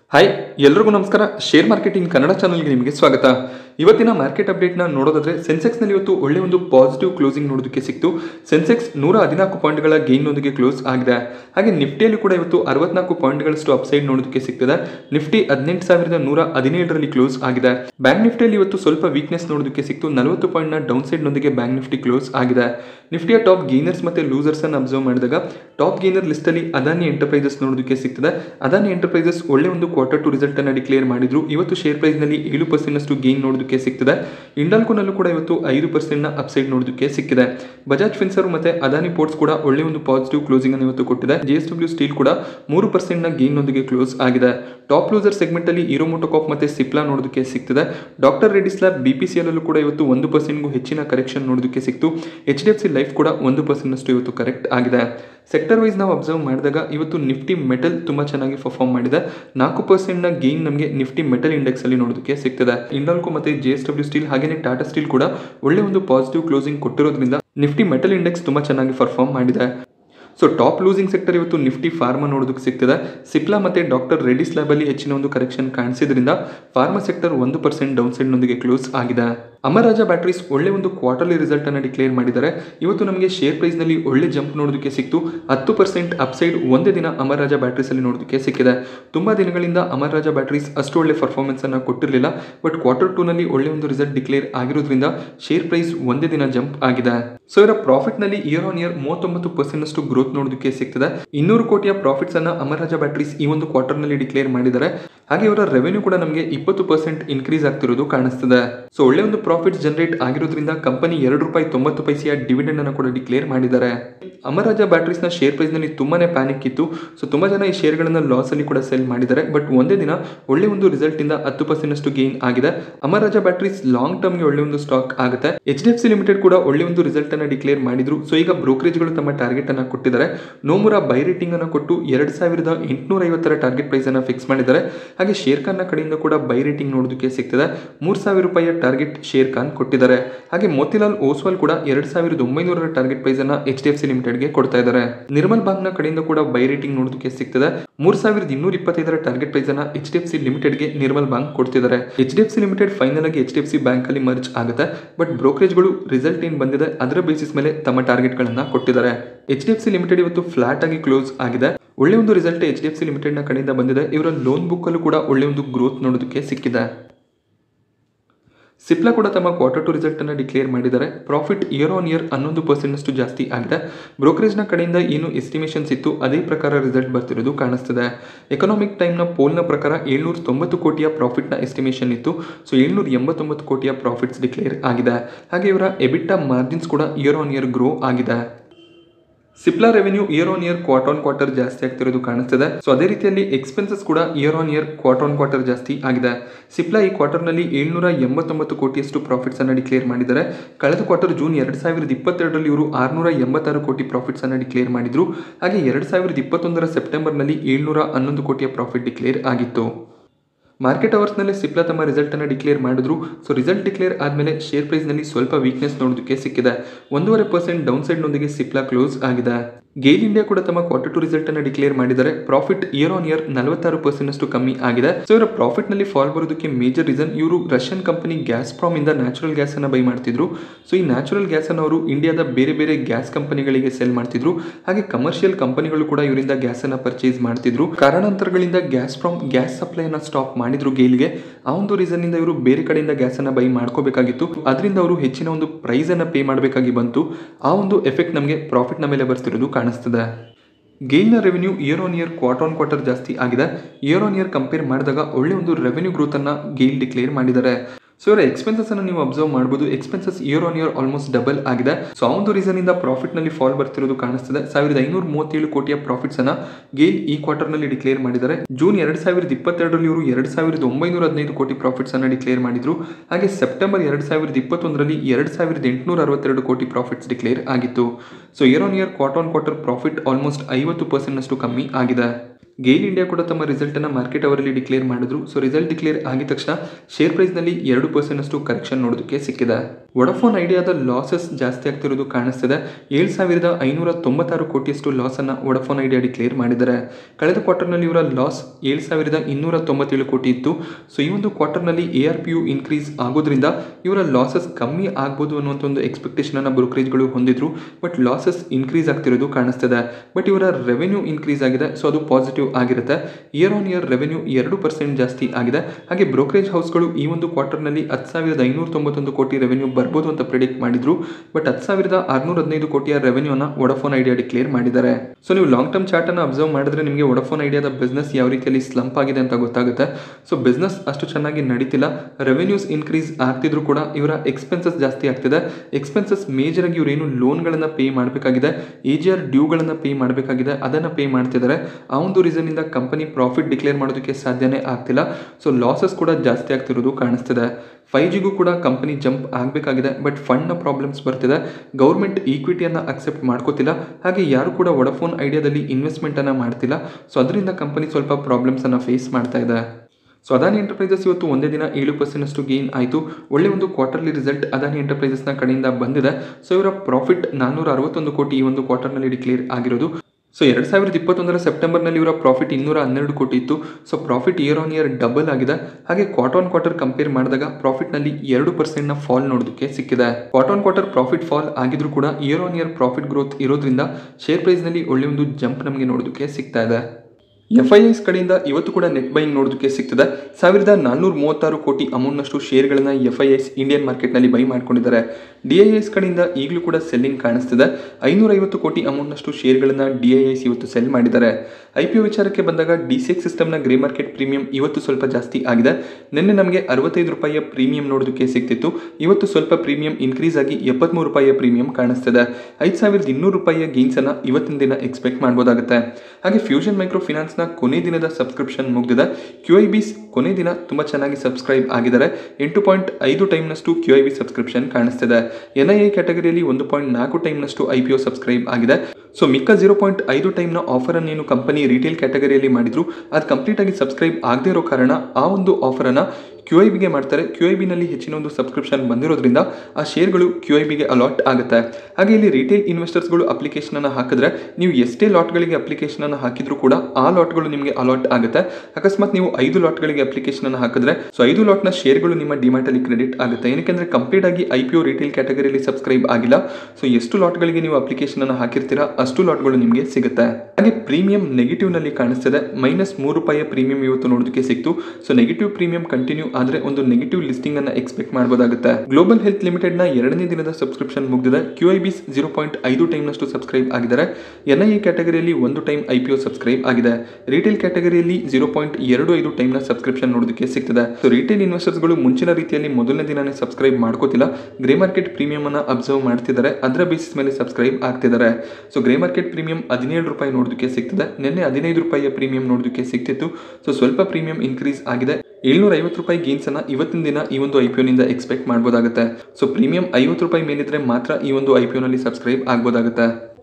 hi ಎಲ್ರಿಗೂ ನಮಸ್ಕಾರ share marketing Kannada ಚಾನಲ್ಗೆ ನಿಮಗೆ ಸ್ವಾಗತ ಇವತ್ತಿನ ಮಾರ್ಕೆಟ್ ಅಪ್ಡೇಟ್ನ ನೋಡೋದಾದ್ರೆ ಸೆನ್ಸೆಕ್ಸ್ನಲ್ಲಿ ಇವತ್ತು ಒಳ್ಳೆ ಒಂದು ಪಾಸಿಟಿವ್ ಕ್ಲೋಸಿಂಗ್ ನೋಡೋದಕ್ಕೆ ಸಿಕ್ತು ಸೆನ್ಸೆಕ್ಸ್ ನೂರ ಹದಿನಾಲ್ಕು ಪಾಯಿಂಟ್ಗಳ ಗೇನ್ನೊಂದಿಗೆ ಕ್ಲೋಸ್ ಆಗಿದೆ ಹಾಗೆ ನಿಫ್ಟಿಯಲ್ಲಿ ಕೂಡ ಇವತ್ತು ಅರವತ್ನಾಲ್ಕು ಪಾಯಿಂಟ್ಗಳಷ್ಟು ಅಪ್ಸೈಡ್ ನೋಡೋದಕ್ಕೆ ಸಿಗ್ತದೆ ನಿಫ್ಟಿ ಹದಿನೆಂಟು ಸಾವಿರದ ನೂರ ಹದಿನೇಳರಲ್ಲಿ ಕ್ಲೋಸ್ ಆಗಿದೆ ಬ್ಯಾಂಕ್ ನಿಫ್ಟಿಯಲ್ಲಿ ಇವತ್ತು ಸ್ವಲ್ಪ ವೀಕ್ನೆಸ್ ನೋಡೋದಕ್ಕೆ ಸಿಕ್ತು ನಲವತ್ತು ಪಾಯಿಂಟ್ನ ಡೌನ್ ಸೈಡ್ನೊಂದಿಗೆ ಬ್ಯಾಂಕ್ ನಿಫ್ಟಿ ಕ್ಲೋಸ್ ಆಗಿದೆ ನಿಫ್ಟಿಯ ಟಾಪ್ ಗೇನರ್ಸ್ ಮತ್ತೆ ಲೂಸರ್ಸ್ ಅನ್ನು ಅಬ್ಸರ್ವ್ ಮಾಡಿದಾಗ ಟಾಪ್ ಗೇನರ್ ಲಿಸ್ಟ್ ಅಲ್ಲಿ ಅದಾನಿ ಎಂಟರ್ಪ್ರೈಸಸ್ ನೋಡೋದಕ್ಕೆ ಸಿಗ್ತದೆ ಅದಾನಿ ಎಂಟರ್ಪ್ರೈಸಸ್ ಒಳ್ಳೆ ಒಂದು ಕ್ವಾರ್ಟರ್ ಟು ರಿಸಲ್ಟ್ ಅನ್ನ ಡಿಕ್ಲೇರ್ ಮಾಡಿದ್ರು ಇವತ್ತು ಶೇರ್ ಪ್ರೈಸ್ ನಲ್ಲಿ ಏಳು ಪರ್ಸೆಂಟ್ ಅಷ್ಟು ಗೇನ್ ನೋಡೋದಕ್ಕೆ ಸಿಗ್ತದೆ ಇಂಡಾಲ್ಕೋನಲ್ಲೂ ಕೂಡ ಇವತ್ತು ಐದು ಪರ್ಸೆಂಟ್ ನ ಅಪ್ಸೈಡ್ ನೋಡೋದಕ್ಕೆ ಸಿಕ್ಕಿದೆ ಬಜಾಜ್ ಫಿನ್ಸರ್ ಮತ್ತೆ ಅದಾನಿ ಪೋರ್ಟ್ಸ್ ಕೂಡ ಒಳ್ಳೆ ಒಂದು ಪಾಸಿಟಿವ್ ಕ್ಲೋಸಿಂಗ್ ಅನ್ನು ಇವತ್ತು ಕೊಟ್ಟಿದೆ ಜಿ ಎಸ್ ಡಬ್ಲ್ಯೂ ಸ್ಟೀಲ್ ಕೂಡ ಮೂರು ಪರ್ಸೆಂಟ್ ನ ಗೇನ್ ನೊಂದಿಗೆ ಕ್ಲೋಸ್ ಆಗಿದೆ ಟಾಪ್ ಲೂಸರ್ ಸೆಗ್ಮೆಂಟ್ ಅಲ್ಲಿ ಹೀರೋ ಮೋಟೋಕಾಪ್ ಮತ್ತೆ ಸಿಪ್ಲಾ ನೋಡೋದಕ್ಕೆ ಸಿಗ್ತದೆ doctor Reddy's lab B P C ಅಲ್ಲೂ ಕೂಡ ಇವತ್ತು ಒಂದು ಪರ್ಸೆಂಟ್ಗೂ ಹೆಚ್ಚಿನ ಕರೆಕ್ಷನ್ ನೋಡೋದಕ್ಕೆ ಸಿಕ್ತು H D F C life ಕೂಡ ಒಂದು ಪರ್ಸೆಂಟ್ ಅಷ್ಟು ಇವತ್ತು ಕರೆಕ್ಟ್ ಆಗಿದೆ ಸೆಕ್ಟರ್ ವೈಸ್ ನಾವು ಅಬ್ಸರ್ವ್ ಮಾಡಿದಾಗ ಇವತ್ತು ನಿಫ್ಟಿ ಮೆಟಲ್ ತುಂಬಾ ಚೆನ್ನಾಗಿ ಪರ್ಫಾರ್ಮ್ ಮಾಡಿದೆ ನಾಲ್ಕು ಪರ್ಸೆಂಟ್ ನ ಗೇನ್ ನಮಗೆ ನಿಫ್ಟಿ ಮೆಟಲ್ ಇಂಡೆಕ್ಸ್ ಅಲ್ಲಿ ನೋಡೋದಕ್ಕೆ ಸಿಗ್ತದೆ ಇಂಡಾಲ್ಕೋ ಮತ್ತೆ ಜೆ ಎಸ್ ಡಬ್ಲ್ಯೂ ಸ್ಟೀಲ್ ಹಾಗೆಯೇ ಟಾಟಾ ಸ್ಟೀಲ್ ಕೂಡ ಒಳ್ಳೆ ಒಂದು ಪಾಸಿಟಿವ್ ಕ್ಲೋಸಿಂಗ್ ಕೊಟ್ಟಿರೋದ್ರಿಂದ ನಿಫ್ಟಿ ಮೆಟಲ್ ಇಂಡೆಕ್ಸ್ ತುಂಬಾ ಚೆನ್ನಾಗಿ ಪರ್ಫಾರ್ಮ್ ಮಾಡಿದೆ ಸೊ ಟಾಪ್ ಲೂಸಿಂಗ್ ಸೆಕ್ಟರ್ ಇವತ್ತು ನಿಫ್ಟಿ ಫಾರ್ಮಾ ನೋಡೋದಕ್ಕೆ ಸಿಗ್ತದೆ ಸಿಪ್ಲಾ ಮತ್ತು ಡಾಕ್ಟರ್ ರೆಡ್ಡಿಸ್ ಲ್ಯಾಬಲ್ಲಿ ಹೆಚ್ಚಿನ ಒಂದು ಕರೆಕ್ಷನ್ ಕಾಣಿಸಿದ್ರಿಂದ ಫಾರ್ಮಾ ಸೆಕ್ಟರ್ ಒಂದು ಪರ್ಸೆಂಟ್ ಡೌನ್ ಸೈಡ್ನೊಂದಿಗೆ ಕ್ಲೋಸ್ ಆಗಿದೆ ಅಮರಾಜ ಬ್ಯಾಟ್ರೀಸ್ ಒಳ್ಳೆ ಒಂದು ಕ್ವಾರ್ಟರ್ಲಿ ರಿಸಲ್ಟ್ ಅನ್ನು ಡಿಕ್ಲೇರ್ ಮಾಡಿದ್ದಾರೆ ಇವತ್ತು ನಮಗೆ ಶೇರ್ ಪ್ರೈಸ್ನಲ್ಲಿ ಒಳ್ಳೆ ಜಂಪ್ ನೋಡೋದಕ್ಕೆ ಸಿಕ್ತು ಹತ್ತು ಪರ್ಸೆಂಟ್ ಅಪ್ಸೈಡ್ ಒಂದೇ ದಿನ ಅಮರಾಜ ಬ್ಯಾಟ್ರೀಸ್ ಅಲ್ಲಿ ನೋಡೋದಕ್ಕೆ ಸಿಕ್ಕಿದೆ ತುಂಬಾ ದಿನಗಳಿಂದ ಅಮರಾಜ ಬ್ಯಾಟ್ರೀಸ್ ಅಷ್ಟು ಒಳ್ಳೆ ಪರ್ಫಾರ್ಮೆನ್ಸ್ ಅನ್ನು ಕೊಟ್ಟಿರಲಿಲ್ಲ ಬಟ್ ಕ್ವಾರ್ಟರ್ ಟೂ ನಲ್ಲಿ ಒಳ್ಳೆ ಒಂದು ರಿಸಲ್ಟ್ ಡಿಕ್ಲೇರ್ ಆಗಿರೋದ್ರಿಂದ ಶೇರ್ ಪ್ರೈಸ್ ಒಂದೇ ದಿನ ಜಂಪ್ ಆಗಿದೆ ಸೊ ಇವರ ಪ್ರಾಫಿಟ್ ನಲ್ಲಿ ಇಯರ್ ಆನ್ ಇಯರ್ ಮೂವತ್ತೊಂಬತ್ತು ಪರ್ಸೆಂಟ್ ಅಷ್ಟು ಗ್ರೋತ್ ನೋಡೋದಕ್ಕೆ ಸಿಗ್ತದೆ ಇನ್ನೂರು ಕೋಟಿಯ ಪ್ರಾಫಿಟ್ಸ್ ಅನ್ನ ಅಮರಾಜ ಬ್ಯಾಟ್ರೀಸ್ ಈ ಒಂದು ಕ್ವಾರ್ಟರ್ ನಲ್ಲಿ ಡಿಕ್ಲೇರ್ ಮಾಡಿದ್ದಾರೆ ಹಾಗೆ ಇವರ ರೆವೆನ್ಯೂ ಕೂಡ ನಮಗೆ ಇಪ್ಪತ್ತು ಪರ್ಸೆಂಟ್ ಇನ್ಕ್ರೀಸ್ ಆಗ್ತಿರೋದು ಕಾಣಿಸ್ತದೆ ಸೊ ಒಳ್ಳೆ ಒಂದು ಪ್ರಾಫಿಟ್ ಜನರೇಟ್ ಆಗಿರೋದ್ರಿಂದ ಕಂಪನಿ ಎರಡು ರೂಪಾಯಿ ತೊಂಬತ್ತು ಪೈಸೆಯ ಡಿವಿಡೆಂಡ್ ಅನ್ನು ಕೂಡ ಡಿಕ್ಲೇರ್ ಮಾಡಿದ್ದಾರೆ ಅಮರಾಜ ಬ್ಯಾಟ್ರೀಸ್ ನ ಶೇರ್ ಪ್ರೈಸ್ ನಲ್ಲಿ ತುಂಬಾನೇ ಪ್ಯಾನಿಕ್ ಇತ್ತು ಸೊ ತುಂಬಾ ಜನ ಈ ಶೇರ್ಗಳನ್ನ ಲಾಸ್ ಅಲ್ಲಿ ಕೂಡ ಸೆಲ್ ಮಾಡಿದ್ದಾರೆ ಬಟ್ ಒಂದೇ ದಿನ ಒಳ್ಳೆ ಒಂದು ರಿಸಲ್ಟ್ ಇಂದ ಹತ್ತು ಪರ್ಸೆಂಟ್ ಅಷ್ಟು ಗೇನ್ ಆಗಿದೆ ಅಮರಾಜ ಬ್ಯಾಟ್ರೀಸ್ ಲಾಂಗ್ ಟರ್ಮ್ ಗೆ ಒಳ್ಳೆ ಒಂದು ಸ್ಟಾಕ್ ಆಗುತ್ತೆ H D F C limited ಕೂಡ ಒಳ್ಳೆ ಒಂದು ರಿಸಲ್ಟ್ ಅನ್ನ ಡಿಕ್ಲೇರ್ ಮಾಡಿದ್ರು ಸೊ ಈಗ ಬ್ರೋಕರೇಜ್ಗಳು ತಮ್ಮ ಟಾರ್ಗೆಟ್ ಅನ್ನ ಕೊಟ್ಟಿದ್ದಾರೆ ನೋಮುರ ಬೈ ರೇಟಿಂಗ್ ಅನ್ನು ಕೊಟ್ಟು ಎರಡು ಸಾವಿರದ ಎಂಟುನೂರ ಐವತ್ತರ ಟಾರ್ಗೆಟ್ ಪ್ರೈಸ್ ಅನ್ನ ಫಿಕ್ಸ್ ಮಾಡಿದ್ದಾರೆ ಹಾಗೆ ಶೇರ್ ಖಾನ್ ಕಡೆಯಿಂದ ಕೂಡ ಬೈ ರೇಟಿಂಗ್ ನೋಡೋದಕ್ಕೆ ಸಿಗ್ತದೆ ಮೂರ್ ಸಾವಿರ ರೂಪಾಯಿಯ ಟಾರ್ಗೆಟ್ ಶೇರ್ ಖಾನ್ ಕೊಟ್ಟಿದ್ದಾರೆ ಹಾಗೆ ಮೋತಿಲಾಲ್ ಓಸ್ವಾಲ್ ಕೂಡ ಎರಡ್ ಸಾವಿರದ ಒಂಬೈನೂರ ಟಾರ್ಗೆಟ್ ಪ್ರೈಸ್ ಅನ್ನ ಎಚ್ ಡಿ ಎಫ್ ಸಿ ಲಿಮಿಟೆಡ್ಗೆ ಕೊಡ್ತಾ ಇದ್ದಾರೆ ನಿರ್ಮಲ್ ಬ್ಯಾಂಕ್ ನ ಕಡೆಯಿಂದ ಕೂಡ ಬೈ ರೇಟಿಂಗ್ ನೋಡೋದಕ್ಕೆ ಸಿಗ್ತದೆ ಮೂರ್ ಸಾವಿರದ ಇನ್ನೂರ ಇಪ್ಪತ್ತೈದರ ಟಾರ್ಗೆಟ್ ಪ್ರೈಸ್ ಅನ್ನ ಎಚ್ ಡಿ ಎಫ್ ಸಿ ಲಿಮಿಟೆಡ್ಗೆ ನಿರ್ಮಲ್ ಬ್ಯಾಂಕ್ ಕೊಡ್ತಿದ್ದಾರೆ H D F C limited final ಆಗಿ H D F C bank ಅಲ್ಲಿ ಮರ್ಜ್ ಆಗುತ್ತೆ ಬಟ್ ಬ್ರೋಕರೇಜ್ಗಳು ರಿಸಲ್ಟ್ ಏನ್ ಬಂದಿದೆ ಅದರ ಬೇಸಿಸ್ ಮೇಲೆ ತಮ್ಮ ಟಾರ್ಗೆಟ್ ಗಳನ್ನ ಕೊಟ್ಟಿದ್ದಾರೆ H D F C limited ಇವತ್ತು ಫ್ಲಾಟ್ ಆಗಿ ಕ್ಲೋಸ್ ಆಗಿದೆ ಒಳ್ಳೆ ಒಂದು result H D F C limited ನ ಕಡೆಯಿಂದ ಬಂದಿದೆ ಇವರ ಲೋನ್ ಬುಕ್ ಅಲ್ಲೂ ಕೂಡ ಒಳ್ಳೆ ಒಂದು ಗ್ರೋತ್ ನೋಡೋದಕ್ಕೆ ಸಿಕ್ಕಿದೆ ಸಿಪ್ಲಾ ಕೂಡ ತಮ್ಮ ಕ್ವಾರ್ಟರ್ ಟು ರಿಸಲ್ಟ್ ಅನ್ನು ಡಿಕ್ಲೇರ್ ಮಾಡಿದ್ದಾರೆ ಪ್ರಾಫಿಟ್ ಇಯರ್ ಆನ್ ಇಯರ್ ಹನ್ನೊಂದು ಪರ್ಸೆಂಟ್ ಅಷ್ಟು ಜಾಸ್ತಿ ಆಗಿದೆ ಬ್ರೋಕರೇಜ್ನ ಕಡೆಯಿಂದ ಏನು ಎಸ್ಟಿಮೇಷನ್ಸ್ ಇತ್ತು ಅದೇ ಪ್ರಕಾರ ರಿಸಲ್ಟ್ ಬರ್ತಿರೋದು ಕಾಣಿಸ್ತಿದೆ ಎಕನಾಮಿಕ್ ಟೈಮ್ನ ಪೋಲ್ನ ಪ್ರಕಾರ ಏಳ್ನೂರ ತೊಂಬತ್ತು ಕೋಟಿಯ ಪ್ರಾಫಿಟ್ನ ಎಸ್ಟಿಮೇಷನ್ ಇತ್ತು ಸೊ ಏಳ್ನೂರ ಎಂಬತ್ತೊಂಬತ್ತು ಕೋಟಿಯ ಪ್ರಾಫಿಟ್ಸ್ ಡಿಕ್ಲೇರ್ ಆಗಿದೆ ಹಾಗೆ ಇವರ ಎಬಿಟಾ ಮಾರ್ಜಿನ್ಸ್ ಕೂಡ ಇಯರ್ ಆನ್ ಇಯರ್ ಗ್ರೋ ಆಗಿದೆ Cipla revenue year on year quarter on quarter ಜಾಸ್ತಿ ಆಗ್ತಿರೋದು ಕಾಣಿಸ್ತಿದೆ ಸೊ ಅದೇ ರೀತಿಯಲ್ಲಿ ಎಕ್ಸ್ಪೆನ್ಸಸ್ ಕೂಡ year on year quarter on quarter ಜಾಸ್ತಿ ಆಗಿದೆ ಸಿಪ್ಲಾ ಈ ಕ್ವಾರ್ಟರ್ನಲ್ಲಿ ಏಳ್ನೂರ ಎಂಬತ್ತೊಂಬತ್ತು ಕೋಟಿಯಷ್ಟು ಪ್ರಾಫಿಟ್ಸ್ ಅನ್ನು ಡಿಕ್ಲೇರ್ ಮಾಡಿದ್ದಾರೆ ಕಳೆದ ಕ್ವಾರ್ಟರ್ ಜೂನ್ ಎರಡು ಸಾವಿರದ ಇಪ್ಪತ್ತೆರಡರಲ್ಲಿ ಇವರು ಆರುನೂರ ಎಂಬತ್ತಾರು ಕೋಟಿ ಪ್ರಾಫಿಟ್ಸ್ ಅನ್ನು ಡಿಕ್ಲೇರ್ ಮಾಡಿದ್ರು ಹಾಗೆ ಎರಡು ಸಾವಿರದ ಇಪ್ಪತ್ತೊಂದರ ಸೆಪ್ಟೆಂಬರ್ನಲ್ಲಿ ಏಳ್ನೂರ ಹನ್ನೊಂದು ಕೋಟಿಯ ಪ್ರಾಫಿಟ್ ಡಿಕ್ಲೇರ್ ಆಗಿತ್ತು ಮಾರ್ಕೆಟ್ ಅವರ್ಸ್ನಲ್ಲಿ ಸಿಪ್ಲಾ ತಮ್ಮ ರಿಸಲ್ಟ್ ಅನ್ನು ಡಿಕ್ಲೇರ್ ಮಾಡಿದ್ರು ಸೊ ರಿಸಲ್ಟ್ ಡಿಕ್ಲೇರ್ ಆದಮೇಲೆ ಶೇರ್ ಪ್ರೈಸ್ನಲ್ಲಿ ಸ್ವಲ್ಪ ವೀಕ್ನೆಸ್ ನೋಡೋದಕ್ಕೆ ಸಿಕ್ಕಿದೆ ಒಂದೂವರೆ ಪರ್ಸೆಂಟ್ ಡೌನ್ ಸೈಡ್ನೊಂದಿಗೆ ಸಿಪ್ಲಾ ಕ್ಲೋಸ್ ಆಗಿದೆ ಗೇಲ್ ಇಂಡಿಯಾ ಕೂಡ ತಮ್ಮ ಕ್ವಾರ್ಟರ್ ಟು ರಿಸಲ್ಟ್ ಅನ್ನು ಡಿಕ್ಲೇರ್ ಮಾಡಿದ್ದಾರೆ ಪ್ರಾಫಿಟ್ ಇಯರ್ ಆನ್ ಇಯರ್ ನಲವತ್ತಾರು ಪರ್ಸೆಂಟ್ ಅಷ್ಟು ಕಮ್ಮಿ ಆಗಿದೆ ಸೊ ಇವರ ಪ್ರಾಫಿಟ್ ನಲ್ಲಿ ಫಾಲ್ ಬರೋದಕ್ಕೆ ಮೇಜರ್ ರೀಸನ್ ಇವರು ರಷ್ಯನ್ ಕಂಪನಿ ಗ್ಯಾಸ್ ಪ್ರಾಮ್ ಇಂದ ನ್ಯಾಚುರಲ್ ಗ್ಯಾಸ್ ಅನ್ನ ಬೈ ಮಾಡ್ತಿದ್ರು ಸೊ ಈ ನ್ಯಾಚುರಲ್ ಗ್ಯಾಸ್ ಅನ್ನು ಅವರು ಇಂಡಿಯಾದ ಬೇರೆ ಬೇರೆ ಗ್ಯಾಸ್ ಕಂಪನಿಗಳಿಗೆ ಸೆಲ್ ಮಾಡ್ತಿದ್ರು ಹಾಗೆ ಕಮರ್ಷಿಯಲ್ ಕಂಪನಿಗಳು ಕೂಡ ಇವರಿಂದ ಗ್ಯಾಸ್ ಅನ್ನ ಪರ್ಚೇಸ್ ಮಾಡ್ತಿದ್ರು ಕಾರಣಾಂತರಗಳಿಂದ ಗ್ಯಾಸ್ ಪ್ರಾಮ್ ಗ್ಯಾಸ್ ಸಪ್ಲೈ ಅನ್ನ ಸ್ಟಾಪ್ ಮಾಡಿದ್ರು ಗೇಲ್ಗೆ ಆ ಒಂದು ರೀಸನ್ ಇಂದ ಇವರು ಬೇರೆ ಕಡೆಯಿಂದ ಗ್ಯಾಸ್ ಅನ್ನ ಬೈ ಮಾಡ್ಕೋಬೇಕಾಗಿತ್ತು ಅದರಿಂದ ಅವರು ಹೆಚ್ಚಿನ ಒಂದು ಪ್ರೈಸ್ ಅನ್ನ ಪೇ ಮಾಡಬೇಕಾಗಿ ಬಂತು ಆ ಒಂದು ಎಫೆಕ್ಟ್ ನಮಗೆ ಪ್ರಾಫಿಟ್ ನ ಮೇಲೆ ಬರ್ತಿರೋದು ಕಾಣಿಸ್ತದೆ ಗೇಲ್ನ revenue year on year quarter on quarter ಜಾಸ್ತಿ ಆಗಿದೆ ಇಯರ್ ಆನ್ ಇಯರ್ ಕಂಪೇರ್ ಮಾಡಿದಾಗ ಒಳ್ಳೆ ಒಂದು ರೆವೆನ್ಯೂ ಗ್ರೋತ್ ಅನ್ನ ಗೇಲ್ ಡಿಕ್ಲೇರ್ ಮಾಡಿದ್ದಾರೆ ಸೊ ಇವರ ಎಕ್ಸ್ಪೆನ್ಸಸ್ ಅನ್ನು ನೀವು ಅಬ್ಸರ್ವ್ ಮಾಡಬಹುದು expenses year on year almost double ಆಗಿದೆ ಸೊ ಆ ಒಂದು ರೀಸನ್ ಇಂದ ಪ್ರಾಫಿಟ್ ನಲ್ಲಿ ಫಾಲ್ ಬರ್ತಿರೋದು ಕಾಣಿಸ್ತದೆ ಸಾವಿರದ ಐನೂರ ಮೂವತ್ತೇಳು ಕೋಟಿಯ ಪ್ರಾಫಿಟ್ಸ್ ಅನ್ನ ಗೇಲ್ ಈ ಕ್ವಾರ್ಟರ್ ನಲ್ಲಿ ಡಿಕ್ಲೇರ್ ಮಾಡಿದ್ದಾರೆ ಜೂನ್ ಎರಡ್ ಸಾವಿರದ ಇಪ್ಪತ್ತೆರಡರಲ್ಲಿ ಇವರು ಎರಡ್ ಸಾವಿರದ ಒಂಬೈನೂರ ಹದಿನೈದು ಕೋಟಿ ಪ್ರಾಫಿಟ್ಸ್ ಅನ್ನ ಡಿಕ್ಲೇರ್ ಮಾಡಿದ್ರು ಹಾಗೆ ಸೆಪ್ಟೆಂಬರ್ ಎರಡ್ ಸಾವಿರದ ಇಪ್ಪತ್ತೊಂದರಲ್ಲಿ ಎರಡ್ ಸಾವಿರದ ಎಂಟುನೂರ ಅರವತ್ತೆರಡು ಕೋಟಿ ಪ್ರಾಫಿಟ್ಸ್ ಡಿಕ್ಲೇರ್ ಆಗಿತ್ತು so year on year quarter on quarter profit almost ಐವತ್ತು ಪರ್ಸೆಂಟ್ ಅಷ್ಟು ಕಮ್ಮಿ ಆಗಿದೆ ಗೇಲ್ ಇಂಡಿಯಾ ಕೂಡ ತಮ್ಮ ರಿಸಲ್ಟನ್ನು ಮಾರ್ಕೆಟ್ ಅವರಲ್ಲಿ ಡಿಕ್ಲೇರ್ ಮಾಡಿದ್ರು ಸೊ ರಿಸಲ್ಟ್ ಡಿಕ್ಲೇರ್ ಆಗಿದ ತಕ್ಷಣ ಶೇರ್ ಪ್ರೈಸ್ನಲ್ಲಿ ಎರಡು ಪರ್ಸೆಂಟ್ ಅಷ್ಟು ಕರೆಕ್ಷನ್ ನೋಡೋದಕ್ಕೆ ಸಿಕ್ಕಿದೆ ವಡಫೋನ್ ಐಡಿಯಾದ ಲಾಸಸ್ ಜಾಸ್ತಿ ಆಗ್ತಿರೋದು ಕಾಣಿಸ್ತಿದೆ ಏಳು ಸಾವಿರದ ಐನೂರ ತೊಂಬತ್ತಾರು ಕೋಟಿಯಷ್ಟು ಲಾಸನ್ನು ವಡಫೋನ್ ಐಡಿಯಾ ಡಿಕ್ಲೇರ್ ಮಾಡಿದ್ದಾರೆ ಕಳೆದ ಕ್ವಾರ್ಟರ್ನಲ್ಲಿ ಇವರ ಲಾಸ್ ಏಳು ಸಾವಿರದ ಇನ್ನೂರ ತೊಂಬತ್ತೇಳು ಕೋಟಿ ಇತ್ತು ಸೊ ಈ ಒಂದು ಕ್ವಾರ್ಟರ್ನಲ್ಲಿ A R P U increase ಆಗೋದ್ರಿಂದ ಇವರ ಲಾಸಸ್ ಕಮ್ಮಿ ಆಗ್ಬೋದು ಅನ್ನುವಂಥ ಒಂದು ಎಕ್ಸ್ಪೆಕ್ಟೇಷನನ್ನು ಬ್ರೋಕರೇಜ್ಗಳು ಹೊಂದಿದ್ರು ಬಟ್ ಲಾಸಸ್ ಇನ್ಕ್ರೀಸ್ ಆಗ್ತಿರೋದು ಕಾಣಿಸ್ತಿದೆ ಬಟ್ ಇವರ ರೆವೆನ್ಯೂ ಇನ್ಕ್ರೀಸ್ ಆಗಿದೆ ಸೊ ಅದು ಪಾಸಿಟಿವ್ ಆಗಿರುತ್ತೆ ಇಯರ್ ಆನ್ ಇಯರ್ ರೆವೆನ್ಯೂ ಎರಡು ಪರ್ಸೆಂಟ್ ಜಾಸ್ತಿ ಆಗಿದೆ ಹಾಗೆ ಬ್ರೋಕರೇಜ್ ಹೌಸ್ಗಳು ಈ ಒಂದು ಕ್ವಾರ್ಟರ್ನಲ್ಲಿ ಹತ್ತು ಸಾವಿರದ ಐನೂರ ತೊಂಬತ್ತೊಂದು ಕೋಟಿ ರೆವೆನ್ಯೂ ಬರ್ಬೋದು ಅಂತ ಪ್ರಿಡಿಕ್ಟ್ ಮಾಡಿದ್ರು ಬಟ್ ಹತ್ತು ಸಾವಿರದ ಆರುನೂರ ಹದಿನೈದು ಕೋಟಿಯ ರೆವೆನ್ಯೂನ ವಡಫೋನ್ ಐಡಿಯಾ ಡಿಕ್ಲೇರ್ ಮಾಡಿದ್ದಾರೆ ಸೊ ನೀವು ಲಾಂಗ್ ಟರ್ಮ್ ಚಾರ್ಟ್ ಅನ್ನು ಅಬ್ಸರ್ವ್ ಮಾಡಿದ್ರೆ ನಿಮಗೆ ವಡಫೋನ್ ಐಡಿಯಾದ ಬಿಸ್ನೆಸ್ ಯಾವ ರೀತಿಯಲ್ಲಿ ಸ್ಲಂಪ್ ಆಗಿದೆ ಅಂತ ಗೊತ್ತಾಗುತ್ತೆ ಸೊ ಬಿಸ್ನೆಸ್ ಅಷ್ಟು ಚೆನ್ನಾಗಿ ನಡೀತಿಲ್ಲ ರೆವೆನ್ಯೂಸ್ ಇನ್ಕ್ರೀಸ್ ಆಗ್ತಿದ್ರು ಕೂಡ ಇವರ ಎಕ್ಸ್ಪೆನ್ಸಸ್ ಜಾಸ್ತಿ ಆಗ್ತಿದೆ ಎಕ್ಸ್ಪೆನ್ಸಸ್ ಮೇಜರ್ ಆಗಿ ಇವರು ಏನು ಲೋನ್ಗಳನ್ನು ಪೇ ಮಾಡಬೇಕಾಗಿದೆ ಎ ಜಿ ಆರ್ ಡ್ಯೂಗಳನ್ನು ಪೇ ಮಾಡಬೇಕಾಗಿದೆ ಅದನ್ನು ಪೇ ಮಾಡ್ತಿದ್ದಾರೆ ಆ ಒಂದು ರೀಸನ್ನಿಂದ ಕಂಪನಿ ಪ್ರಾಫಿಟ್ ಡಿಕ್ಲೇರ್ ಮಾಡೋದಕ್ಕೆ ಸಾಧ್ಯನೇ ಆಗ್ತಿಲ್ಲ ಸೊ ಲಾಸಸ್ ಕೂಡ ಜಾಸ್ತಿ ಆಗ್ತಿರೋದು ಕಾಣಿಸ್ತಿದೆ ಫೈವ್ ಜಿಗೂ ಕೂಡ ಕಂಪನಿ ಜಂಪ್ ಆಗಬೇಕಾಗಿದೆ ಬಟ್ ಫಂಡ್ನ ಪ್ರಾಬ್ಲಮ್ಸ್ ಬರ್ತಿದೆ ಗೌರ್ಮೆಂಟ್ ಈಕ್ವಿಟಿಯನ್ನು ಅಕ್ಸೆಪ್ಟ್ ಮಾಡ್ಕೋತಿಲ್ಲ ಹಾಗೆ ಯಾರು ಕೂಡ ವಡಫೋನ್ ಐಡಿಯಾದಲ್ಲಿ ಇನ್ವೆಸ್ಟ್ಮೆಂಟನ್ನು ಮಾಡ್ತಿಲ್ಲ ಸೊ ಅದರಿಂದ ಕಂಪನಿ ಸ್ವಲ್ಪ ಪ್ರಾಬ್ಲಮ್ಸನ್ನು ಫೇಸ್ ಮಾಡ್ತಾ ಇದೆ ಸೊ ಅದಾನಿ ಎಂಟರ್ಪ್ರೈಸಸ್ ಇವತ್ತು ಒಂದೇ ದಿನ ಏಳು ಪರ್ಸೆಂಟಷ್ಟು ಗೇನ್ ಆಯಿತು ಒಳ್ಳೆ ಒಂದು ಕ್ವಾರ್ಟರ್ಲಿ ರಿಸಲ್ಟ್ ಅದಾನಿ ಎಂಟರ್ಪ್ರೈಸಸ್ನ ಕಡೆಯಿಂದ ಬಂದಿದೆ ಸೊ ಇವರ ಪ್ರಾಫಿಟ್ ನಾನ್ನೂರ ಅರವತ್ತೊಂದು ಕೋಟಿ ಈ ಒಂದು ಕ್ವಾರ್ಟರ್ನಲ್ಲಿ ಡಿಕ್ಲೇರ್ ಆಗಿರೋದು ಸೊ ಎರಡು ಸಾವಿರದ ಇಪ್ಪತ್ತೊಂದರ ಸೆಪ್ಟೆಂಬರ್ನಲ್ಲಿ ಇವರ ಪ್ರಾಫಿಟ್ ಇನ್ನೂರ ಹನ್ನೆರಡು ಕೋಟಿ ಇತ್ತು so profit year on year double ಆಗಿದೆ ಹಾಗೆ ಕ್ವಾರ್ಟರ್ ಆನ್ ಕ್ವಾರ್ಟರ್ ಕಂಪೇರ್ ಮಾಡಿದಾಗ ಪ್ರಾಫಿಟ್ನಲ್ಲಿ ಎರಡು ಪರ್ಸೆಂಟ್ನ ಫಾಲ್ ನೋಡೋದಕ್ಕೆ ಸಿಕ್ಕಿದೆ quarter on quarter profit fall ಆಗಿದ್ರು ಕೂಡ year on year profit growth ಇರೋದ್ರಿಂದ ಶೇರ್ ಪ್ರೈಸ್ನಲ್ಲಿ ಒಳ್ಳೆ ಒಂದು ಜಂಪ್ ನಮಗೆ ನೋಡೋದಕ್ಕೆ ಸಿಗ್ತಾ ಇದೆ ಎಫ್ ಐ ಎಸ್ ಕಡೆಯಿಂದ ಇವತ್ತು ಕೂಡ ನೆಟ್ ಬೈಯಿಂಗ್ ನೋಡೋದಕ್ಕೆ ಸಿಗ್ತದೆ ಸಾವಿರದ ನಾನ್ನೂರ ಮೂವತ್ತಾರು ಕೋಟಿ ಅಮೌಂಟ್ನಷ್ಟು ಶೇರ್ಗಳನ್ನು ಎಫ್ ಐ ಎಸ್ ಇಂಡಿಯನ್ ಮಾರ್ಕೆಟ್ನಲ್ಲಿ ಬೈ ಮಾಡ್ಕೊಂಡಿದ್ದಾರೆ ಡಿ ಐ ಎಸ್ ಕಡೆಯಿಂದ ಈಗಲೂ ಕೂಡ ಸೆಲ್ಲಿಂಗ್ ಕಾಣಿಸ್ತಿದೆ ಐನೂರೈವತ್ತು ಕೋಟಿ ಅಮೌಂಟ್ನಷ್ಟು ಶೇರ್ಗಳನ್ನು ಡಿ ಐ ಎಸ್ ಇವತ್ತು ಸೆಲ್ ಮಾಡಿದ್ದಾರೆ ಐ ಪಿ ಒ ವಿಚಾರಕ್ಕೆ ಬಂದಾಗ ಡಿ ಸಿ ಎಕ್ಸ್ ಸಿಸ್ಟಮ್ನ ಗ್ರೇ ಮಾರ್ಕೆಟ್ ಪ್ರೀಮಿಯಂ ಇವತ್ತು ಸ್ವಲ್ಪ ಜಾಸ್ತಿ ಆಗಿದೆ ನಿನ್ನೆ ನಮಗೆ ಅರವತ್ತೈದು ರೂಪಾಯಿಯ ಪ್ರೀಮಿಯಂ ನೋಡೋದಕ್ಕೆ ಸಿಗ್ತಿತ್ತು ಇವತ್ತು ಸ್ವಲ್ಪ ಪ್ರೀಮಿಯಂ ಇನ್ಕ್ರೀಸ್ ಆಗಿ ಎಪ್ಪತ್ಮೂರು ರೂಪಾಯಿಯ ಪ್ರೀಮಿಯಂ ಕಾಣಿಸ್ತಿದೆ ಐದು ಸಾವಿರದ ಇನ್ನೂರು ರೂಪಾಯಿಯ ಗೇನ್ಸನ್ನು ಇವತ್ತಿನ ದಿನ ಎಕ್ಸ್ಪೆಕ್ಟ್ ಮಾಡ್ಬೋದಾಗುತ್ತೆ ಹಾಗೆ ಫ್ಯೂಷನ್ ಮೈಕ್ರೋ ಫಿನಾನ್ಸ್ನ ಕೊನೆ ದಿನದ ಸಬ್ಸ್ಕ್ರಿಪ್ಷನ್ ಮುಗಿದಿದೆ ಕ್ಯೂ ಐ ಬಿಸ್ ಕೊನೆ ದಿನ ತುಂಬ ಚೆನ್ನಾಗಿ ಸಬ್ಸ್ಕ್ರೈಬ್ ಆಗಿದ್ದಾರೆ ಎಂಟು ಪಾಯಿಂಟ್ ಐದು ಟೈಮ್ನಷ್ಟು ಕ್ಯೂ ಐ ಬಿ ಸಬ್ಸ್ಕ್ರಿಪ್ಷನ್ ಕಾಣಿಸ್ತಿದೆ ಎನ್ ಐ ಎ ಕ್ಯಾಟಗರಿಯಲ್ಲಿ ಒಂದು ಪಾಯಿಂಟ್ ನಾಲ್ಕು ಟೈಮ್ನಷ್ಟು ಐ ಪಿ ಒ ಸಬ್ಸ್ಕ್ರೈಬ್ ಆಗಿದೆ ಸೊ ಮಿಕ್ಕ ಜೀರೋ ಪಾಯಿಂಟ್ ಐದು ಟೈಮ್ನ ಆಫರನ್ನು ಏನು ಕಂಪನಿ ರಿಟೇಲ್ ಕ್ಯಾಟಗರಿಯಲ್ಲಿ ಮಾಡಿದ್ರು ಅದು ಕಂಪ್ಲೀಟ್ ಆಗಿ ಸಬ್ಸ್ಕ್ರೈಬ್ ಆಗದೇ ಇರೋ ಕಾರಣ ಆ ಒಂದು ಆಫರನ್ನು ಕ್ಯೂ ಐ ಬಿಗೆ ಮಾಡ್ತಾರೆ ಕ್ಯೂ ಐ ಬಿನಲ್ಲಿ ಹೆಚ್ಚಿನ ಒಂದು ಸಬ್ಸ್ಕ್ರಿಪ್ಷನ್ ಬಂದಿರೋದ್ರಿಂದ ಆ ಶೇರ್ಗಳು ಕ್ಯೂ ಐ ಬಿಗೆ ಅಲಾಟ್ ಆಗುತ್ತೆ ಹಾಗೆ ಇಲ್ಲಿ ರಿಟೇಲ್ ಇನ್ವೆಸ್ಟರ್ಸ್ಗಳು ಅಪ್ಲಿಕೇಶನನ್ನು ಹಾಕಿದ್ರೆ ನೀವು ಎಷ್ಟೇ ಲಾಟ್ಗಳಿಗೆ ಅಪ್ಲಿಕೇಶನನ್ನು ಹಾಕಿದ್ರು ಕೂಡ ಆ ಲಾಟ್ಗಳು ನಿಮಗೆ ಅಲಾಟ್ ಆಗುತ್ತೆ ಅಕಸ್ಮಾತ್ ನೀವು ಐದು ಲಾಟ್ಗಳಿಗೆ ಅಪ್ಲಿಕೇಶನನ್ನು ಹಾಕಿದ್ರೆ ಸೊ ಐದು ಲಾಟ್ನ ಶೇರ್ಗಳು ನಿಮ್ಮ ಡಿಮ್ಯಾಟಲ್ಲಿ ಕ್ರೆಡಿಟ್ ಆಗುತ್ತೆ ಏನಕ್ಕೆ ಕಂಪ್ಲೀಟ್ ಆಗಿ ಐ ಪಿ ಒ ರಿಟೇಲ್ ಕ್ಯಾಟಗರಿಯಲ್ಲಿ ಸಬ್ಸ್ಕ್ರೈಬ್ ಆಗಿಲ್ಲ ಸೊ ಎಷ್ಟು ಲಾಟ್ಗಳಿಗೆ ನೀವು ಅಪ್ಲಿಕೇಶನನ್ನು ಹಾಕಿರ್ತೀರಾ ಅಷ್ಟು ಲಾಟ್ಗಳು ನಿಮಗೆ ಸಿಗುತ್ತೆ ಹಾಗೆ ಪ್ರೀಮಿಯಂ ನೆಗೆಟಿವ್ನಲ್ಲಿ ಕಾಣಿಸ್ತಿದೆ ಮೈನಸ್ ಮೂರು ರೂಪಾಯಿಯ ಪ್ರೀಮಿಯಂ ಇವತ್ತು ನೋಡೋದಕ್ಕೆ ಸಿಕ್ತು ಸೊ ನೆಗೆಟಿವ್ ಪ್ರೀಮಿಯಂ ಕಂಟಿನ್ಯೂ ಆದರೆ ಒಂದು ನೆಗೆಟಿವ್ ಲಿಸ್ಟಿಂಗ್ ಅನ್ನ ಎಕ್ಸ್ಪೆಕ್ಟ್ ಮಾಡಬಹುದಾಗುತ್ತೆ ಗ್ಲೋಬಲ್ ಹೆಲ್ತ್ ಲಿಮಿಟೆಡ್ ನ ಎರಡನೇ ದಿನದ ಸಬ್ಸ್ಕ್ರಿಪ್ಷನ್ ಮುಗಿದಿದೆ Q I Bs zero point ಐದು ಟೈಮ್ನಷ್ಟು ಸಬ್ಸ್ಕ್ರೈಬ್ ಆಗಿದ್ದಾರೆ ಎನ್ ಐ ಎ ಕ್ಯಾಟಗರಿಯಲ್ಲಿ ಒಂದು time I P O subscribe ಆಗಿದೆ ರಿಟೇಲ್ ಕ್ಯಾಟಗರಿಯಲ್ಲಿ ಜೀರೋ ಪಾಯಿಂಟ್ ಎರಡು ಐದು ಟೈಮ್ನ ಸಬ್ಸ್ಕ್ರಿಪ್ಷನ್ ನೋಡೋದಕ್ಕೆ ಸಿಗ್ತದೆ ಸೊ ರಿಟೇಲ್ ಇನ್ವೆಸ್ಟರ್ಸ್ಗಳು ಮುಂಚಿನ ರೀತಿಯಲ್ಲಿ ಮೊದಲನೇ ದಿನನೇ ಸಬ್ಸ್ಕ್ರೈಬ್ ಮಾಡ್ಕೋತಿಲ್ಲ ಗ್ರೇ ಮಾರ್ಕೆಟ್ ಪ್ರೀಮಿಯಂ ಅನ್ನ ಅಬ್ಸರ್ವ್ ಮಾಡ್ತಿದ್ದಾರೆ ಅದರ ಬೇಸಿಸ್ ಮೇಲೆ ಸಬ್ಸ್ಕ್ರೈಬ್ ಆಗ್ತಿದ್ದಾರೆ ಸೊ ಗ್ರೇ ಮಾರ್ಕೆಟ್ ಪ್ರೀಮಿಯಂ ಹದಿನೇಳು ರೂಪಾಯಿ ನೋಡೋದಕ್ಕೆ ಸಿಗ್ತದೆ ನಿನ್ನೆ ಹದಿನೈದು ರೂಪಾಯಿಯ ಪ್ರೀಮಿಯಂ ನೋಡೋದಕ್ಕೆ ಸಿಗ್ತಿತ್ತು ಸೊ ಸ್ವಲ್ಪ ಪ್ರೀಮಿಯಂ ಇನ್ಕ್ರೀಸ್ ಆಗಿದೆ ಏಳ್ನೂರ ಐವತ್ತು ರೂಪಾಯಿ ಗೇನ್ಸ್ ಅನ್ನ ಇವತ್ತಿನ ದಿನ ಈ ಒಂದು ಐ ಪಿ ನಿಂದ ಎಕ್ಸ್ಪೆಕ್ಟ್ ಮಾಡಬಹುದಾಗುತ್ತೆ ಸೊ ಪ್ರೀಮಿಯಂ ಐವತ್ತು ರೂಪಾಯಿ ಮೇಲಿದ್ರೆ ಮಾತ್ರ ಈ ಒಂದು ಐ ಪಿ ನಲ್ಲಿ ಸಬ್ಸ್ಕ್ರೈಬ್ ಆಗ್ಬೋದಾಗುತ್ತೆ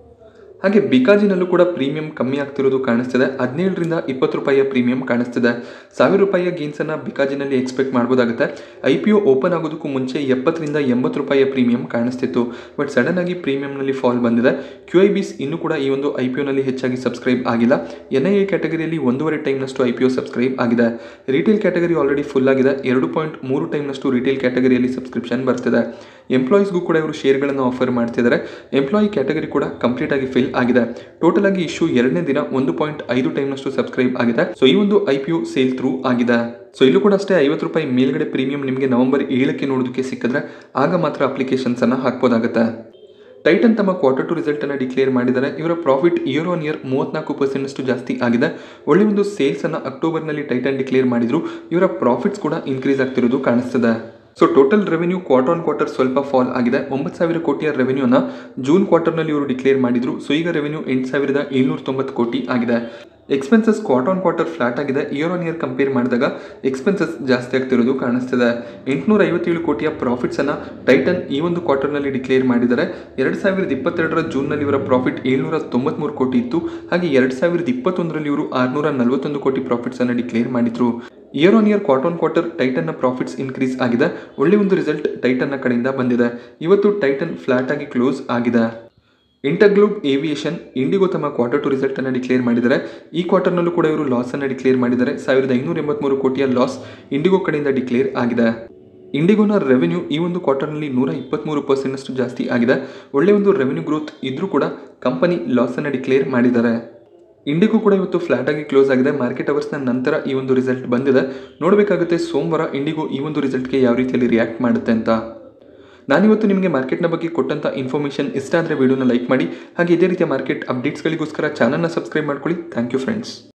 ಹಾಗೆ ಬಿಕಾಜಿನಲ್ಲೂ ಕೂಡ ಪ್ರೀಮಿಯಂ ಕಮ್ಮಿ ಆಗ್ತಿರೋದು ಕಾಣಿಸ್ತಿದೆ ಹದಿನೇಳರಿಂದ ಇಪ್ಪತ್ತು ರೂಪಾಯಿಯ ಪ್ರೀಮಿಯಂ ಕಾಣಿಸ್ತಿದೆ ಸಾವಿರ ರೂಪಾಯಿಯ ಗೇನ್ಸನ್ನು ಬಿಕಾಜಿನಲ್ಲಿ ಎಕ್ಸ್ಪೆಕ್ಟ್ ಮಾಡ್ಬೋದಾಗುತ್ತೆ ಐ ಪಿ ಒ ಓಪನ್ ಆಗೋದಕ್ಕೂ ಮುಂಚೆ ಎಪ್ಪತ್ತರಿಂದ ಎಂಬತ್ತು ರೂಪಾಯಿಯ ಪ್ರೀಮಿಯಂ ಕಾಣಿಸ್ತಿತ್ತು ಬಟ್ ಸಡನ್ ಆಗಿ ಪ್ರೀಮಿಯಂನಲ್ಲಿ ಫಾಲ್ ಬಂದಿದೆ ಕ್ಯೂ ಐ ಬಿಸ್ ಇನ್ನೂ ಕೂಡ ಈ ಒಂದು ಐ ಪಿ ಒನಲ್ಲಿ ಹೆಚ್ಚಾಗಿ ಸಬ್ಸ್ಕ್ರೈಬ್ ಆಗಿಲ್ಲ ಎನ್ ಐ ಎ ಕ್ಯಾಟಗರಿಯಲ್ಲಿ ಒಂದೂವರೆ ಟೈಮ್ನಷ್ಟು ಐ ಪಿ ಒ ಸಬ್ಸ್ಕ್ರೈಬ್ ಆಗಿದೆ ರಿಟೇಲ್ ಕ್ಯಾಟಗರಿ ಆಲ್ರೆಡಿ ಫುಲ್ ಆಗಿದೆ ಎರಡು ಪಾಯಿಂಟ್ ಮೂರು ಟೈಮ್ನಷ್ಟು ರಿಟೇಲ್ ಕ್ಯಾಟಗರಿಯಲ್ಲಿ ಸಬ್ಸ್ಕ್ರಿಪ್ಷನ್ ಬರ್ತಿದೆ ಎಂಪ್ಲಾಯೀಸ್ಗೂ ಕೂಡ ಇವರು ಶೇರ್ಗಳನ್ನು ಆಫರ್ ಮಾಡ್ತಿದ್ದಾರೆ ಎಂಪ್ಲಾಯಿ ಕ್ಯಾಟಗರಿ ಕೂಡ ಕಂಪ್ಲೀಟ್ ಆಗಿ ಫಿಲ್ ಆಗಿದೆ ಟೋಟಲ್ ಆಗಿ ಇಶ್ಯೂ ಎರಡನೇ ದಿನ ಒಂದು ಪಾಯಿಂಟ್ ಐದು ಟೈಮ್ನಷ್ಟು ಸಬ್ಸ್ಕ್ರೈಬ್ ಆಗಿದೆ ಸೊ ಈ ಒಂದು I P U sale through ಆಗಿದೆ ಸೊ ಇಲ್ಲೂ ಕೂಡ ಅಷ್ಟೇ ಐವತ್ತು ರೂಪಾಯಿ ಮೇಲ್ಗಡೆ ಪ್ರೀಮಿಯಂ ನಿಮಗೆ ನವೆಂಬರ್ ಏಳಕ್ಕೆ ನೋಡೋದಕ್ಕೆ ಸಿಕ್ಕಿದ್ರೆ ಆಗ ಮಾತ್ರ ಅಪ್ಲಿಕೇಶನ್ಸ್ ಅನ್ನ ಹಾಕ್ಬೋದಾಗುತ್ತೆ ಟೈಟನ್ ತಮ್ಮ ಕ್ವಾರ್ಟರ್ ಟು ರಿಸಲ್ಟ್ ಅನ್ನು ಡಿಕ್ಲೇರ್ ಮಾಡಿದ್ದಾರೆ ಇವರ ಪ್ರಾಫಿಟ್ ಇಯರ್ ಆನ್ ಇಯರ್ ಮೂವತ್ನಾಲ್ಕು ಪರ್ಸೆಂಟ್ ಅಷ್ಟು ಜಾಸ್ತಿ ಆಗಿದೆ ಒಳ್ಳೆ ಒಂದು ಸೇಲ್ಸ್ ಅನ್ನ ಅಕ್ಟೋಬರ್ನಲ್ಲಿ ಟೈಟನ್ ಡಿಕ್ಲೇರ್ ಮಾಡಿದ್ರು ಇವರ ಪ್ರಾಫಿಟ್ಸ್ ಕೂಡ ಇನ್ಕ್ರೀಸ್ ಆಗ್ತಿರೋದು ಕಾಣಿಸ್ತದೆ so total revenue quarter on quarter ಸ್ವಲ್ಪ ಫಾಲ್ ಆಗಿದೆ ಒಂಬತ್ತು ಸಾವಿರ ಕೋಟಿಯ ರೆವೆನ್ಯೂನ ಜೂನ್ ಕ್ವಾರ್ಟರ್ನಲ್ಲಿ ಇವರು ಡಿಕ್ಲೇರ್ ಮಾಡಿದ್ರು ಸೊ ಈಗ ರೆವೆನ್ಯೂ ಎಂಟು ಸಾವಿರದ ಏಳ್ನೂರ ತೊಂಬತ್ತು ಕೋಟಿ ಆಗಿದೆ expenses quarter on quarter flat ಆಗಿದೆ ಇಯರ್ ಆನ್ ಇಯರ್ ಕಂಪೇರ್ ಮಾಡಿದಾಗ ಎಕ್ಸ್ಪೆನ್ಸಸ್ ಜಾಸ್ತಿ ಆಗ್ತಿರೋದು ಕಾಣಿಸ್ತಿದೆ ಎಂಟುನೂರ ಐವತ್ತೇಳು ಕೋಟಿಯ ಪ್ರಾಫಿಟ್ಸನ್ನು ಟೈಟನ್ ಈ ಒಂದು ಕ್ವಾರ್ಟರ್ನಲ್ಲಿ ಡಿಕ್ಲೇರ್ ಮಾಡಿದ್ದಾರೆ ಎರಡು ಸಾವಿರದ ಇಪ್ಪತ್ತೆರಡರ ಜೂನ್ನಲ್ಲಿ ಇವರ ಪ್ರಾಫಿಟ್ ಏಳ್ನೂರ ತೊಂಬತ್ಮೂರು ಕೋಟಿ ಇತ್ತು ಹಾಗೆ ಎರಡು ಸಾವಿರದ ಇಪ್ಪತ್ತೊಂದರಲ್ಲಿ ಇವರು ಆರುನೂರ ನಲವತ್ತೊಂದು ಕೋಟಿ ಪ್ರಾಫಿಟ್ಸನ್ನು ಡಿಕ್ಲೇರ್ ಮಾಡಿದ್ರು year on year quarter on quarter ಟೈಟನ್ನ ಪ್ರಾಫಿಟ್ಸ್ ಇನ್ಕ್ರೀಸ್ ಆಗಿದೆ ಒಳ್ಳೆ ಒಂದು ರಿಸಲ್ಟ್ ಟೈಟನ್ನ ಕಡೆಯಿಂದ ಬಂದಿದೆ ಇವತ್ತು ಟೈಟನ್ ಫ್ಲಾಟ್ ಆಗಿ ಕ್ಲೋಸ್ ಆಗಿದೆ ಇಂಟರ್ಗ್ಲೋಬ್ ಏವಿಯೇಷನ್ ಇಂಡಿಗೋ ತಮ್ಮ ಕ್ವಾರ್ಟರ್ ಟು ರಿಸಲ್ಟ್ ಅನ್ನು ಡಿಕ್ಲೇರ್ ಮಾಡಿದ್ದಾರೆ ಈ ಕ್ವಾರ್ಟರ್ನಲ್ಲೂ ಕೂಡ ಇವರು ಲಾಸ್ ಅನ್ನು ಡಿಕ್ಲೇರ್ ಮಾಡಿದ್ದಾರೆ ಸಾವಿರದ ಐನೂರ ಎಂಬತ್ಮೂರು ಕೋಟಿಯ ಲಾಸ್ ಇಂಡಿಗೋ ಕಡೆಯಿಂದ ಡಿಕ್ಲೇರ್ ಆಗಿದೆ ಇಂಡಿಗೋನ ರೆವೆನ್ಯೂ ಈ ಒಂದು ಕ್ವಾರ್ಟರ್ನಲ್ಲಿ ನೂರ ಇಪ್ಪತ್ತ್ಮೂರು ಪರ್ಸೆಂಟಷ್ಟು ಜಾಸ್ತಿ ಆಗಿದೆ ಒಳ್ಳೆ ಒಂದು ರೆವೆನ್ಯೂ ಗ್ರೋತ್ ಇದ್ರೂ ಕೂಡ ಕಂಪನಿ ಲಾಸನ್ನು ಡಿಕ್ಲೇರ್ ಮಾಡಿದ್ದಾರೆ ಇಂಡಿಗೋ ಕೂಡ ಇವತ್ತು ಫ್ಲಾಟ್ ಆಗಿ ಕ್ಲೋಸ್ ಆಗಿದೆ ಮಾರ್ಕೆಟ್ ಅವರ್ಸ್ನ ನಂತರ ಈ ಒಂದು ರಿಸಲ್ಟ್ ಬಂದಿದೆ ನೋಡಬೇಕಾಗುತ್ತೆ ಸೋಮವಾರ ಇಂಡಿಗೋ ಈ ಒಂದು ರಿಸಲ್ಟ್ಗೆ ಯಾವ ರೀತಿಯಲ್ಲಿ ರಿಯಾಕ್ಟ್ ಮಾಡುತ್ತೆ ಅಂತ ನಾನಿವತ್ತು ನಿಮಗೆ ಮಾರ್ಕೆಟ್ನ ಬಗ್ಗೆ ಕೊಟ್ಟಂಥ ಇನ್ಫಾರ್ಮೇಷನ್ ಇಷ್ಟ ಆದರೆ ವಿಡಿಯೋನ ಲೈಕ್ ಮಾಡಿ ಹಾಗೆ ಇದೇ ರೀತಿಯ ಮಾರ್ಕೆಟ್ ಅಪ್ಡೇಟ್ಸ್ಗಳಿಗೋಸ್ಕರ ಚಾನಲ್ನ ಸಬ್ಸ್ಕ್ರೈಬ್ ಮಾಡ್ಕೊಳ್ಳಿ ಥ್ಯಾಂಕ್ ಯು ಫ್ರೆಂಡ್ಸ್